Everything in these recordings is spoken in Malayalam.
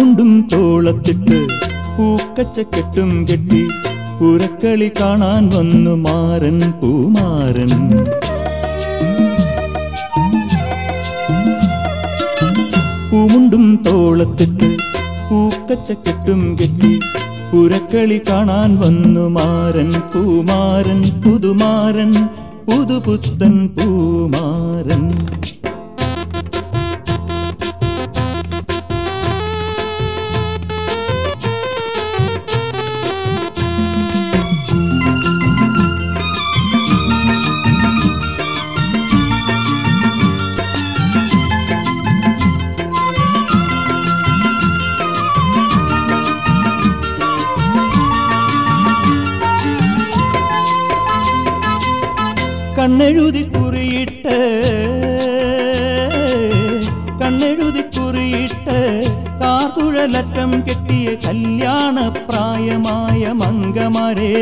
പൂമുണ്ടും തോളത്തിട്ട് പൂക്കച്ചക്കെട്ടും കെട്ടി പുരക്കളി കാണാൻ വന്നു മാരൻ പൂമാരൻ പൂമുണ്ടും തോളത്തിട്ട് പൂക്കച്ചക്കെട്ടും കെട്ടി പുരക്കളി കാണാൻ വന്നു മാരൻ പൂമാരൻ പുതുമാരൻ പുതുപുത്തൻ പൂമാരൻ കണ്ണെഴുതി കുറിയിട്ട് കണ്ണെഴുതി കുറിയിട്ട് കാർകുഴലറ്റം കെട്ടിയ കല്യാണ പ്രായമായ മങ്കമാരെ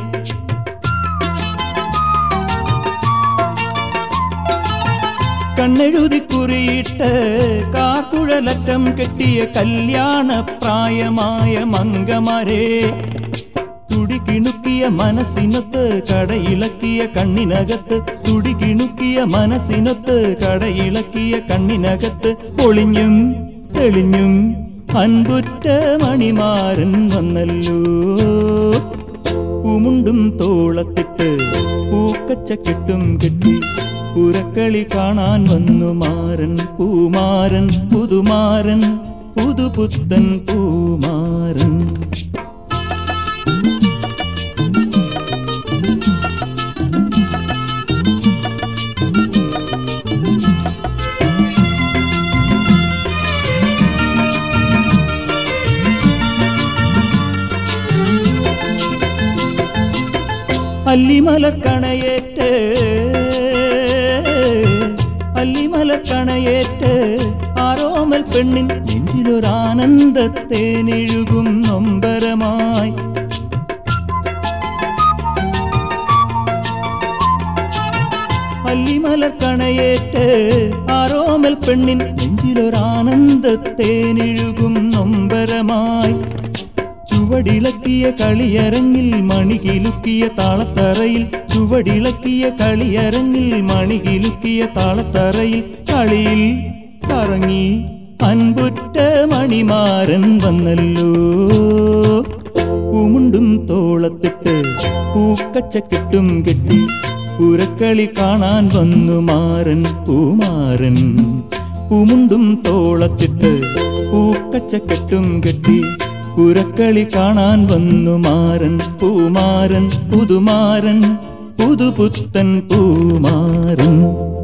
കണ്ണെഴുതി കുറിയിട്ട് കാർക്കുഴലറ്റം കെട്ടിയ കല്യാണ പ്രായമായ മങ്കമാരെ തുടി കിണുക്കിയ മനസ്സിനൊത്ത് കടയിളക്കിയ കണ്ണിനകത്ത് തുടി കിണുക്കിയ മനസ്സിനൊത്ത് കടയിളക്കിയ കണ്ണിനകത്ത് പൊളിഞ്ഞും തെളിഞ്ഞും അൻപുറ്റ മണിമാരൻ വന്നല്ലോ പൂമുണ്ടും തോളത്തിട്ട് പൂക്കച്ചക്കെട്ടും കെട്ടി പുരക്കളി കാണാൻ വന്നു മാരൻ പൂമാരൻ പുതുമാരൻ പുതുപുത്തൻ പൂമാരൻ അല്ലിമലക്കണയേറ്റ് അല്ലിമലക്കണയേറ്റ് ആരോമൽ പെണ്ണിൻ നെഞ്ചിലൊരാനന്ദത്തേനെഴുകും നൊമ്പരമായി അല്ലിമലക്കണയേറ്റ് ആരോമൽ പെണ്ണിൻ നെഞ്ചിലൊരാനന്ദത്തേനെഴുകും നൊമ്പരമായി ചുവടിളക്കിയ കളിയരങ്ങിൽ മണികിലുക്കിയ താളത്തറയിൽ ചുവടിളക്കിയ കളിയരങ്ങിൽ മണികിലുക്കിയ താളത്തറയിൽ കളിയിൽ കറങ്ങി അൻപുറ്റ മണിമാരൻ വന്നല്ലോ പൂമുണ്ടും തോളത്തിട്ട് പൂക്കച്ചക്കെട്ടും കെട്ടി പുരക്കളി കാണാൻ വന്നു മാരൻ പൂമാരൻ പൂമുണ്ടും തോളത്തിട്ട് പൂക്കച്ചക്കെട്ടും കെട്ടി പുരക്കളി കാണാൻ വന്നു മാരൻ പൂമാരൻ പുതുമാരൻ പുതുപുത്തൻ പൂമാരൻ